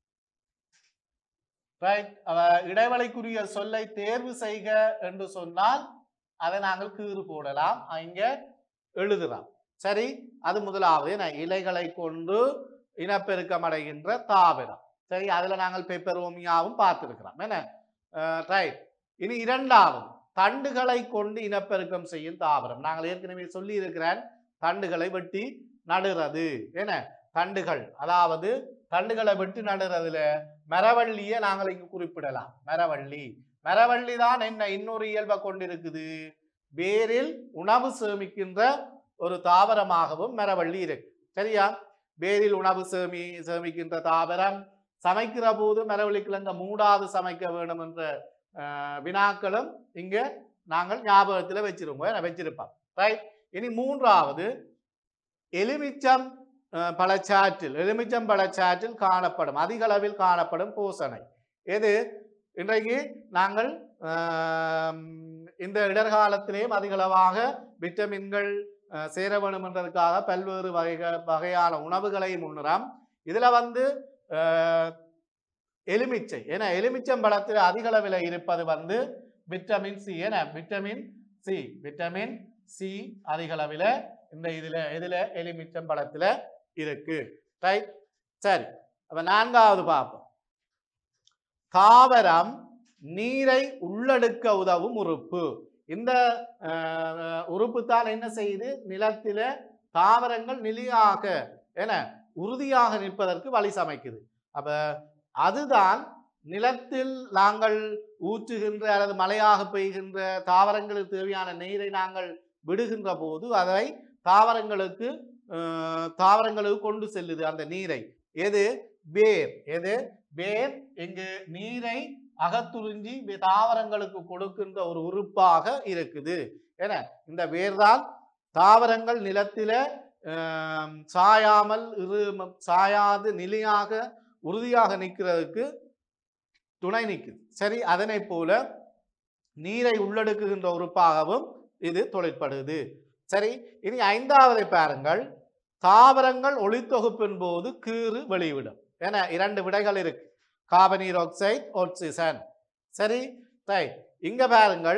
ரைட் அவ இடைவெளிக்குரிய சொல்லை தேர்வு செய்க என்று சொன்னால் அதை நாங்கள் கீறு போடலாம் இங்க எழுதுறோம் சரி அது முதலாவது என்ன இலைகளை கொண்டு இனப்பெருக்கம் அடைகின்ற தாவரம் சரி அதுல நாங்கள் பெப்பரோமியாவும் பார்த்திருக்கிறோம் என்ன ரைட் இனி இரண்டாவது தண்டுகளை கொண்டு இனப்பெருக்கம் செய்யும் தாவரம் நாங்கள் ஏற்கனவே சொல்லி இருக்கிறேன் தண்டுகளை வெட்டி நடுறது என்ன தண்டுகள் அதாவது தண்டுகளை வெட்டி நடுறதுல மரவள்ளியை நாங்கள் இங்கு குறிப்பிடலாம் மரவள்ளி மரவள்ளி தான் என்ன இன்னொரு இயல்பை கொண்டிருக்குது வேரில் உணவு சேமிக்கின்ற ஒரு தாவரமாகவும் மரவள்ளி இருக்கு சரியா வேரில் உணவு சேமி சேமிக்கின்ற தாவரம் சமைக்கிற போது மரவள்ளி கிழங்க மூடாது சமைக்க வேண்டும் என்ற அஹ், வினாக்களும் இங்க நாங்கள் ஞாபகத்தில் வச்சிருப்போம் வச்சிருப்போம் ரைட் இனி மூன்றாவது எலுமிச்சம் அஹ், பழச்சாற்றில் எலுமிச்சம் பழச்சாற்றில் காணப்படும் அதிக அளவில் காணப்படும் பூசணை எது இன்றைக்கு நாங்கள் ஆம், இந்த இடர்காலத்திலேயும் அதிகளவாக விட்டமின்கள் அஹ், சேர வேண்டும் என்றதுக்காக பல்வேறு வகைகள் வகையான உணவுகளை முன்னுறோம் இதுல வந்து அஹ், எலுமிச்சை ஏன்னா எலுமிச்சம் பழத்தில் அதிக அளவில் இருப்பது வந்து விட்டமின் சி ஏன்னா விட்டமின் சி விட்டமின் சி அதிக அளவில் இந்த இதுல இதுல எலுமிச்சம் பழத்துல இருக்கு ரைட் சரி அப்ப நான்காவது பார்ப்போம் தாவரம் நீரை உள்ளெடுக்க உதவும் உறுப்பு இந்த அஹ், உறுப்பு தான் என்ன செய்யுது நிலத்தில தாவரங்கள் நிலையாக என உறுதியாக நிற்பதற்கு வழி சமைக்குது அப்ப அதுதான் நிலத்தில் நாங்கள் ஊற்றுகின்ற அல்லது மழையாக பெய்கின்ற தாவரங்களுக்கு தேவையான நீரை நாங்கள் விடுகின்ற போது அதை தாவரங்களுக்கு அஹ், தாவரங்களுக்கு கொண்டு செல்லுது அந்த நீரை எது வேர் எது வேர் இங்கு நீரை அகத்துறிஞ்சி வி- தாவரங்களுக்கு கொடுக்கின்ற ஒரு உறுப்பாக இருக்குது என இந்த வேர் தான் தாவரங்கள் நிலத்தில ஆம், சாயாமல் இரு ம- சாயாது நிலையாக உறுதியாக நிற்கிறதுக்கு துணை நிற்குது சரி அதனை போல நீரை உள்ளடக்குகின்ற உறுப்பாகவும் இது தொழிற்படுது சரி இனி ஐந்தாவதை பாருங்கள் தாவரங்கள் ஒளித்தொகுப்பின் போது கீறு வெளிவிடும் என இரண்டு விடைகள் இருக்கு கார்பனீர் ஆக்சைடு ஆக்சிஜன் சரி ரைட் இங்க பாருங்கள்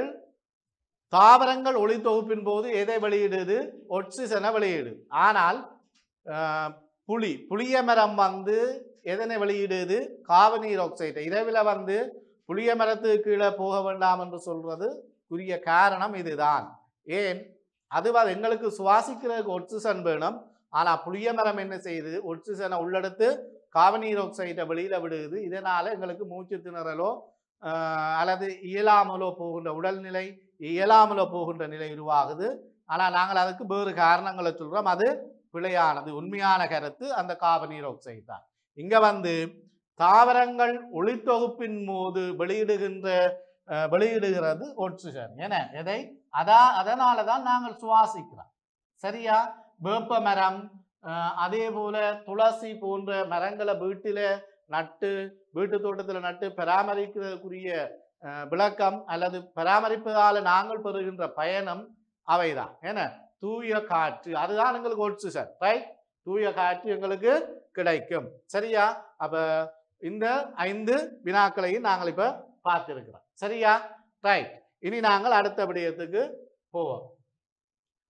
தாவரங்கள் ஒளித்தொகுப்பின் போது எதை வெளியிடுது ஒட்சிசனை வெளியிடுது ஆனால் ஆஹ், புளி புளிய மரம் வந்து எதனை வெளியிடுது கார்பனீர் ஆக்சைடு இரவில் வந்து புளிய மரத்துக்கு கீழே போக வேண்டாம் என்று சொல்றது உரிய காரணம் இதுதான் ஏன் அது வ- எங்களுக்கு சுவாசிக்கிறதுக்கு ஒட்சிசன் வேணும் ஆனா புளிய மரம் என்ன செய்யுது ஒட்சிசனை உள்ளெடுத்து கார்பனீர் ஆக்சைடை வெளியில விடுது இதனால எங்களுக்கு மூச்சு திணறலோ ஆஹ், அல்லது இயலாமலோ போகின்ற உடல்நிலை இயலாமலோ போகின்ற நிலை உருவாகுது ஆனா நாங்கள் அதுக்கு வேறு காரணங்களை சொல்றோம் அது பிழையானது உண்மையான கருத்து அந்த கார்பனீர் ஆக்சைடு தான் இங்க வந்து தாவரங்கள் ஒளித்தொகுப்பின் போது வெளியிடுகின்ற அஹ், வெளியிடுகிறது ஒட்சிஜன் என எதை அதா அதனால தான் நாங்கள் சுவாசிக்கிறோம் சரியா வேப்ப மரம் அஹ், அதே போல துளசி போன்ற மரங்களை வீட்டில நட்டு வீட்டு தோட்டத்துல நட்டு பராமரிக்கிறதுக்குரிய அஹ், விளக்கம் அல்லது பராமரிப்பதால நாங்கள் பெறுகின்ற பயணம் அவைதான் என்ன தூய காற்று அதுதான் எங்களுக்கு ஒட்சிஜன் ரைட் தூய காற்று எங்களுக்கு கிடைக்கும் சரியா அப்ப இந்த ஐந்து வினாக்களையும் நாங்கள் இப்ப பார்த்திருக்கிறோம் சரியா ரைட் இனி நாங்கள் அடுத்த விடயத்துக்கு போவோம்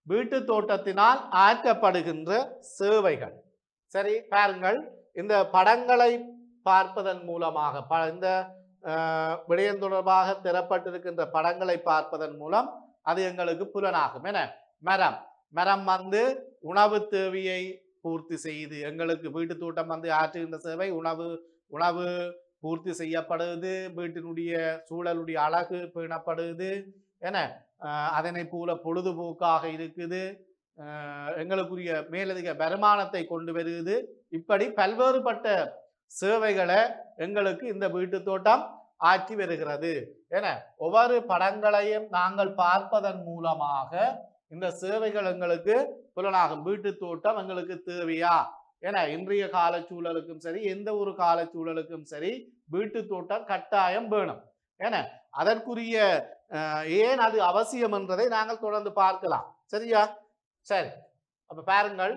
வீட்டு தோட்டத்தினால் ஆற்றப்படுகின்ற சேவைகள் சரி பாருங்கள் இந்த படங்களை பார்ப்பதன் மூலமாக ப இந்த அஹ், விடயம் தொடர்பாக திறப்பட்டிருக்கின்ற படங்களை பார்ப்பதன் மூலம் அது எங்களுக்கு புலனாகும் என மரம் மரம் வந்து உணவு தேவையை பூர்த்தி செய்யுது எங்களுக்கு வீட்டு தோட்டம் வந்து ஆற்றுகின்ற சேவை உணவு உணவு பூர்த்தி செய்யப்படுது வீட்டினுடைய சூழலுடைய அழகு பேணப்படுது என அஹ், அதனை போல பொழுதுபோக்காக இருக்குது அஹ், எங்களுக்குரிய மேலதிக வருமானத்தை கொண்டு வருகிறது இப்படி பல்வேறுபட்ட சேவைகளை எங்களுக்கு இந்த வீட்டு தோட்டம் ஆற்றி வருகிறது என ஒவ்வொரு படங்களையும் நாங்கள் பார்ப்பதன் மூலமாக இந்த சேவைகள் எங்களுக்கு புலனாகும் வீட்டு தோட்டம் எங்களுக்கு தேவையா என இன்றைய கால சூழலுக்கும் சரி எந்த ஒரு கால சூழலுக்கும் சரி வீட்டு தோட்டம் கட்டாயம் வேணும் என அதற்குரிய அஹ், ஏன் அது அவசியம் என்றதை நாங்கள் தொடர்ந்து பார்க்கலாம் சரியா சரி அப்ப பாருங்கள்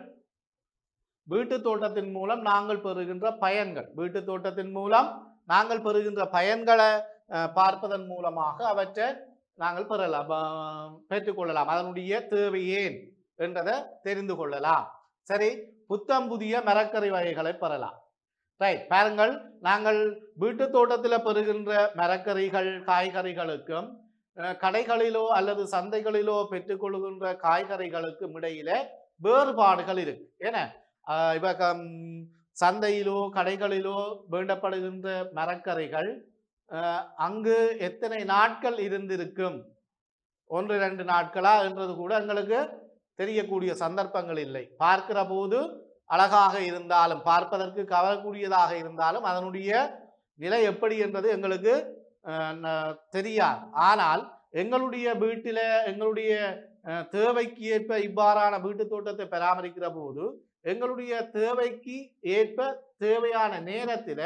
வீட்டு தோட்டத்தின் மூலம் நாங்கள் பெறுகின்ற பயன்கள் வீட்டு தோட்டத்தின் மூலம் நாங்கள் பெறுகின்ற பயன்களை அஹ், பார்ப்பதன் மூலமாக அவற்றை நாங்கள் பெறலாம் அஹ், பெற்றுக்கொள்ளலாம் அதனுடைய தேவை ஏன் என்றதை தெரிந்து கொள்ளலாம் சரி புத்தம் புதிய மரக்கறி வகைகளை பெறலாம் ரைட் பாருங்கள் நாங்கள் வீட்டு தோட்டத்தில் பெறுகின்ற மரக்கறிகள் காய்கறிகளுக்கும் அஹ், கடைகளிலோ அல்லது சந்தைகளிலோ பெற்றுக்கொள்கின்ற காய்கறிகளுக்கும் இடையில வேறுபாடுகள் இருக்கு ஏன்னா ஆஹ் இப்ப கம் சந்தையிலோ கடைகளிலோ வேண்டப்படுகின்ற மரக்கறிகள் ஆஹ் அங்கு எத்தனை நாட்கள் இருந்திருக்கும் ஒன்று ரெண்டு நாட்களா என்றது கூட எங்களுக்கு தெரியக்கூடிய சந்தர்ப்பங்கள் இல்லை பார்க்கிற போது அழகாக இருந்தாலும் பார்ப்பதற்கு கவரக்கூடியதாக இருந்தாலும் அதனுடைய நிலை எப்படி என்பது எங்களுக்கு ஆஹ் ந- தெரியாது ஆனால் எங்களுடைய வீட்டில எங்களுடைய ஆஹ் தேவைக்கு ஏற்ப இவ்வாறான வீட்டு தோட்டத்தை பராமரிக்கிற போது எங்களுடைய தேவைக்கு ஏற்ப தேவையான நேரத்தில்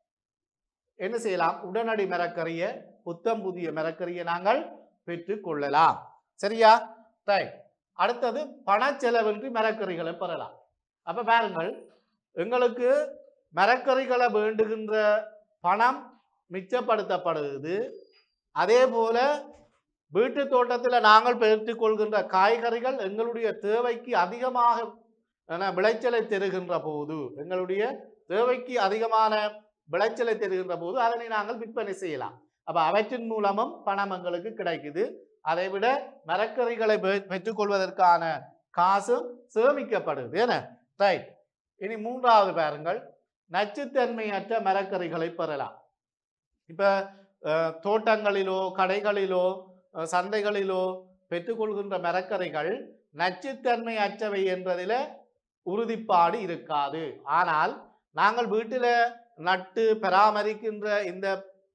என்ன செய்யலாம் உடனடி மரக்கறியை புத்தம் புதிய மரக்கறியை நாங்கள் பெற்றுக் கொள்ளலாம் சரியா ரைட் அடுத்தது பணச்செலவின்றி மரக்கறிகளை பெறலாம் அப்ப பாருங்கள் எங்களுக்கு மரக்கறிகளை வேண்டுகின்ற பணம் மிச்சப்படுத்தப்படுது அதே போல வீட்டு தோட்டத்தில் நாங்கள் பெற்றுக்கொள்கின்ற காய்கறிகள் எங்களுடைய தேவைக்கு அதிகமாக என விளைச்சலை தருகின்ற போது எங்களுடைய தேவைக்கு அதிகமான விளைச்சலை தருகின்ற போது அதனை நாங்கள் விற்பனை செய்யலாம் அப்ப அவற்றின் மூலமும் பணம் எங்களுக்கு கிடைக்குது அதை விட மரக்கறிகளை பெ- பெற்றுக்கொள்வதற்கான காசும் சேமிக்கப்படுது என்ன ரைட் இனி மூன்றாவது பாருங்கள் நச்சுத்தன்மையற்ற மரக்கறிகளை பெறலாம் இப்ப அஹ், தோட்டங்களிலோ கடைகளிலோ அஹ், சந்தைகளிலோ பெற்றுக்கொள்கின்ற மரக்கறிகள் நச்சுத்தன்மை அற்றவை என்பதில் உறுதிப்பாடு இருக்காது ஆனால் நாங்கள் வீட்டில் நட்டு பராமரிக்கின்ற இந்த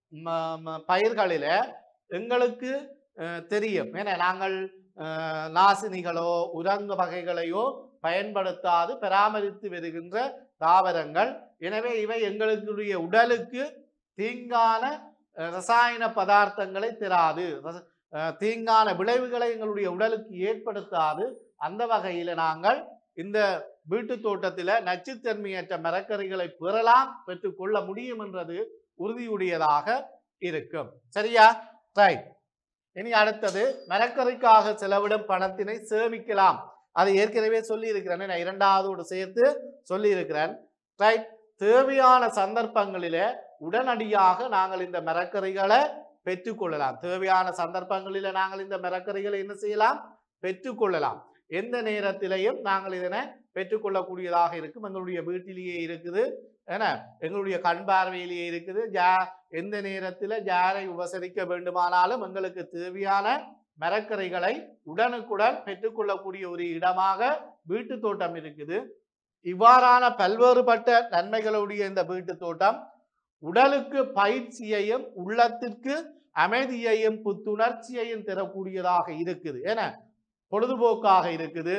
ம- ம- பயிர்களில எங்களுக்கு அஹ், தெரியும் ஏன்னா நாங்கள் அஹ், நாசினிகளோ உரங்க வகைகளையோ பயன்படுத்தாது பராமரித்து வருகின்ற தாவரங்கள் எனவே இவை எங்களுடைய உடலுக்கு தீங்கான அஹ், ரசாயன பதார்த்தங்களை தராது ரச- அஹ், தீங்கான விளைவுகளை எங்களுடைய உடலுக்கு ஏற்படுத்தாது அந்த வகையில் நாங்கள் இந்த வீட்டு தோட்டத்தில் நச்சுத்தன்மையற்ற மரக்கறிகளை பெறலாம் பெற்றுக்கொள்ள முடியும் என்றது உறுதியுடையதாக இருக்கும் சரியா ரைட் இனி அடுத்தது மரக்கறிக்காக செலவிடும் பணத்தினை சேமிக்கலாம் அதை ஏற்கனவே சொல்லி இருக்கிறேன் நான் இரண்டாவதோடு சேர்த்து சொல்லி இருக்கிறேன் ரைட் தேவையான சந்தர்ப்பங்களிலே உடனடியாக நாங்கள் இந்த மரக்கறிகளை பெற்றுக்கொள்ளலாம் தேவையான சந்தர்ப்பங்களில நாங்கள் இந்த மரக்கறிகளை என்ன செய்யலாம் பெற்றுக்கொள்ளலாம் எந்த நேரத்திலையும் நாங்கள் இதனை பெற்றுக்கொள்ளக்கூடியதாக இருக்கும் எங்களுடைய வீட்டிலேயே இருக்குது ஏன்னா எங்களுடைய கண் பார்வையிலேயே இருக்குது ஜா எந்த நேரத்தில் ஜாரை உபசரிக்க வேண்டுமானாலும் எங்களுக்கு தேவையான மரக்கறிகளை உடனுக்குடன் பெற்றுக்கொள்ளக்கூடிய ஒரு இடமாக வீட்டு தோட்டம் இருக்குது இவ்வாறான பல்வேறுபட்ட நன்மைகளுடைய இந்த வீட்டு தோட்டம் உடலுக்கு பயிற்சியையும் உள்ளத்திற்கு அமைதியையும் புத்துணர்ச்சியையும் தரக்கூடியதாக இருக்குது ஏன்னா பொழுதுபோக்காக இருக்குது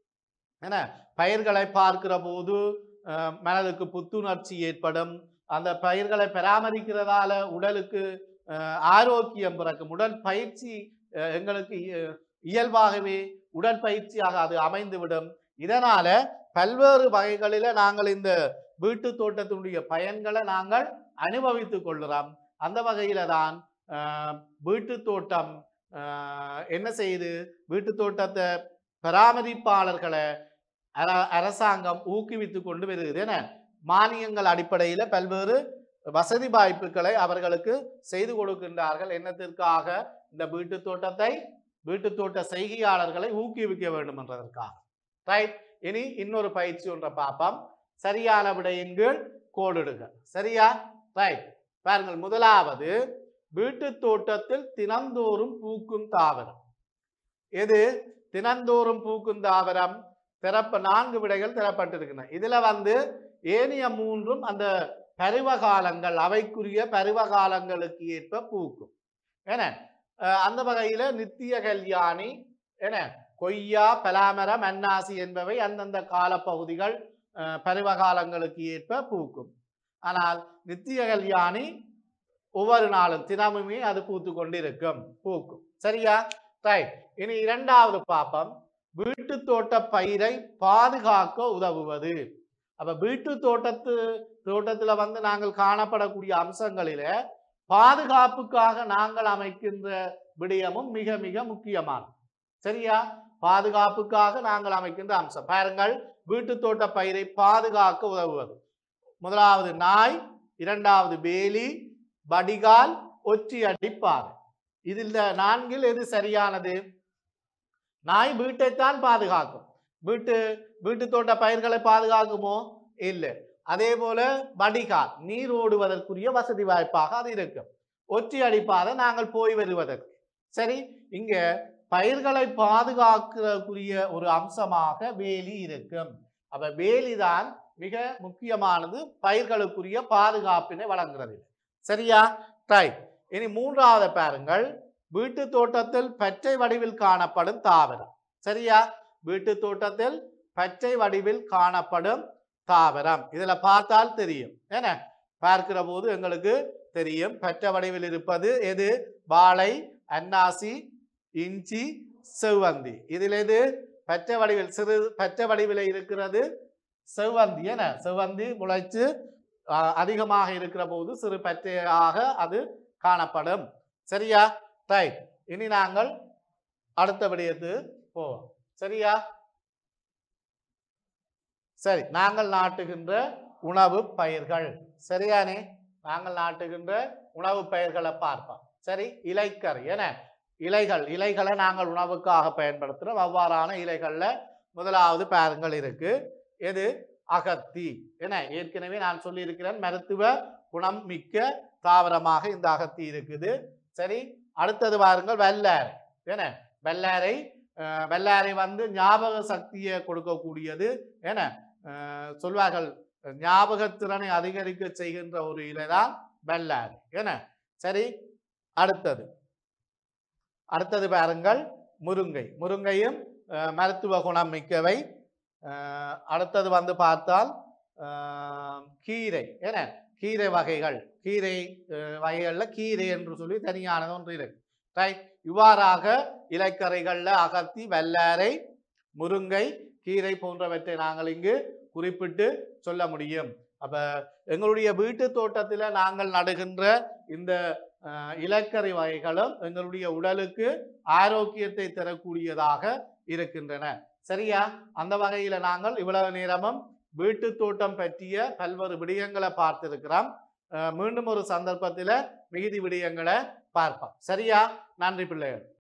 என்ன பயிர்களை பார்க்கிற போது அஹ், மனதுக்கு புத்துணர்ச்சி ஏற்படும் அந்த பயிர்களை பராமரிக்கிறதால உடலுக்கு அஹ், ஆரோக்கியம் பிறக்கும் உடல் பயிற்சி அஹ், எங்களுக்கு இய- இயல்பாகவே உடற்பயிற்சியாக அது அமைந்துவிடும் இதனால பல்வேறு வகைகளில நாங்கள் இந்த வீட்டு தோட்டத்தினுடைய பயன்களை நாங்கள் அனுபவித்துக் கொள்கிறோம் அந்த வகையில தான் அஹ், வீட்டு தோட்டம் அஹ், என்ன செய்யுது வீட்டு தோட்டத்தை பராமரிப்பாளர்களை அர- அரசாங்கம் ஊக்குவித்து கொண்டு வருகிறது என மானியங்கள் அடிப்படையில் பல்வேறு வசதி வாய்ப்புகளை அவர்களுக்கு செய்து கொடுக்கின்றார்கள் என்னத்திற்காக இந்த வீட்டு தோட்டத்தை வீட்டு தோட்ட செய்கையாளர்களை ஊக்குவிக்க வேண்டும் என்றதற்காக ரைட் இனி இன்னொரு பயிற்சி ஒன்றை பார்ப்போம் சரியான விடையின் கீழ் கோடிடுக சரியா ரைட் பாருங்கள் முதலாவது வீட்டு தோட்டத்தில் தினந்தோறும் பூக்கும் தாவரம் எது தினந்தோறும் பூக்கும் தாவரம் திறப்ப நான்கு விடைகள் திறப்பட்டிருக்கின்றன இதுல வந்து ஏனைய மூன்றும் அந்த பருவகாலங்கள் அவைக்குரிய பருவகாலங்களுக்கு ஏற்ப பூக்கும் என அஹ் அந்த வகையில நித்திய கல்யாணி என கொய்யா பலாமரம் அன்னாசி என்பவை அந்தந்த காலப்பகுதிகள் அஹ், பருவகாலங்களுக்கு ஏற்ப பூக்கும் ஆனால் நித்திய கல்யாணி ஒவ்வொரு நாளும் தினமுமே அது பூத்து கொண்டிருக்கும் பூக்கும் சரியா ரைட் இனி இரண்டாவது பாப்பம் வீட்டு தோட்ட பயிரை பாதுகாக்க உதவுவது அப்ப வீட்டு தோட்டத்து தோட்டத்துல வந்து நாங்கள் காணப்படக்கூடிய அம்சங்களில பாதுகாப்புக்காக நாங்கள் அமைக்கின்ற விடயமும் மிக மிக முக்கியமானது சரியா பாதுகாப்புக்காக நாங்கள் அமைக்கின்ற அம்சம் பாருங்கள் வீட்டு தோட்ட பயிரை பாதுகாக்க உதவுவது முதலாவது நாய் இரண்டாவது வேலி வடிகால் ஒற்றி அடிப்பார் இதில் இந்த நான்கில் எது சரியானது நாய் வீட்டைத்தான் பாதுகாக்கும் வீட்டு வீட்டு தோட்ட பயிர்களை பாதுகாக்குமோ இல்லை அதே போல வடிகால் நீர் ஓடுவதற்குரிய வசதி வாய்ப்பாக அது இருக்கும் ஒற்றி அடிப்பாத நாங்கள் போய் வருவதற்கு சரி இங்க பயிர்களை பாதுகாக்கக்கூடிய ஒரு அம்சமாக வேலி இருக்கும் அப்ப வேலிதான் மிக முக்கியமானது பயிர்களுக்குரிய பாதுகாப்பினை வழங்குறது சரியா ரைட் இனி மூன்றாவது பாருங்கள் வீட்டு தோட்டத்தில் பச்சை வடிவில் காணப்படும் தாவரம் சரியா வீட்டு தோட்டத்தில் பச்சை வடிவில் காணப்படும் தாவரம் இதுல பார்த்தால் தெரியும் என்ன பார்க்கிற போது எங்களுக்கு தெரியும் பச்சை வடிவில் இருப்பது எது வாழை அன்னாசி இஞ்சி செவ்வந்தி இதில் எது பச்சை வடிவில் சிறு பச்சை வடிவில் இருக்கிறது செவ்வந்தி என செவ்வந்தி முளைச்சு ஆஹ், அதிகமாக இருக்கிற போது சிறு பச்சையாக அது காணப்படும் சரியா ரைட் இனி நாங்கள் அடுத்த விடயத்து போவோம் சரியா சரி நாங்கள் நாட்டுகின்ற உணவு பயிர்கள் சரியானே நாங்கள் நாட்டுகின்ற உணவு பயிர்களை பார்ப்போம் சரி இலைக்கறி என இலைகள் இலைகளை நாங்கள் உணவுக்காக பயன்படுத்துகிறோம் அவ்வாறான இலைகள்ல முதலாவது பாருங்கள் இருக்கு எது அகத்தி என ஏற்கனவே நான் சொல்லியிருக்கிறேன் மருத்துவ குணம் மிக்க தாவரமாக இந்த அகத்தி இருக்குது சரி அடுத்தது பாருங்கள் வெள்ளாரை என வெள்ளாரை அஹ், வெள்ளாரை வந்து ஞாபக சக்தியை கொடுக்கக்கூடியது என அஹ், சொல்வார்கள் ஞாபகத்திறனை அதிகரிக்க செய்கின்ற ஒரு இலைதான் வெள்ளாரை என சரி அடுத்தது அடுத்தது பாருங்கள் முருங்கை முருங்கையும் அஹ், மருத்துவ குணம் மிக்கவை அஹ், அடுத்தது வந்து பார்த்தால் அஹ், கீரை என கீரை வகைகள் கீரை அஹ், வகைகள்ல கீரை என்று சொல்லி தனியானது ஒன்று இருக்கு ரைட் இவ்வாறாக இலைக்கறைகள்ல அகத்தி வெள்ளாரை முருங்கை கீரை போன்றவற்றை நாங்கள் இங்கு குறிப்பிட்டு சொல்ல முடியும் அப்ப எங்களுடைய வீட்டு தோட்டத்தில் நாங்கள் நடுகின்ற இந்த அஹ், இலக்கறி வகைகளும் எங்களுடைய உடலுக்கு ஆரோக்கியத்தை தரக்கூடியதாக இருக்கின்றன சரியா அந்த வகையில நாங்கள் இவ்வளவு நேரமும் வீட்டு தோட்டம் பற்றிய பல்வேறு விடயங்களை பார்த்திருக்கிறோம் அஹ், மீண்டும் ஒரு சந்தர்ப்பத்தில் மிகுதி விடயங்களை பார்ப்போம் சரியா நன்றி பிள்ளைகள்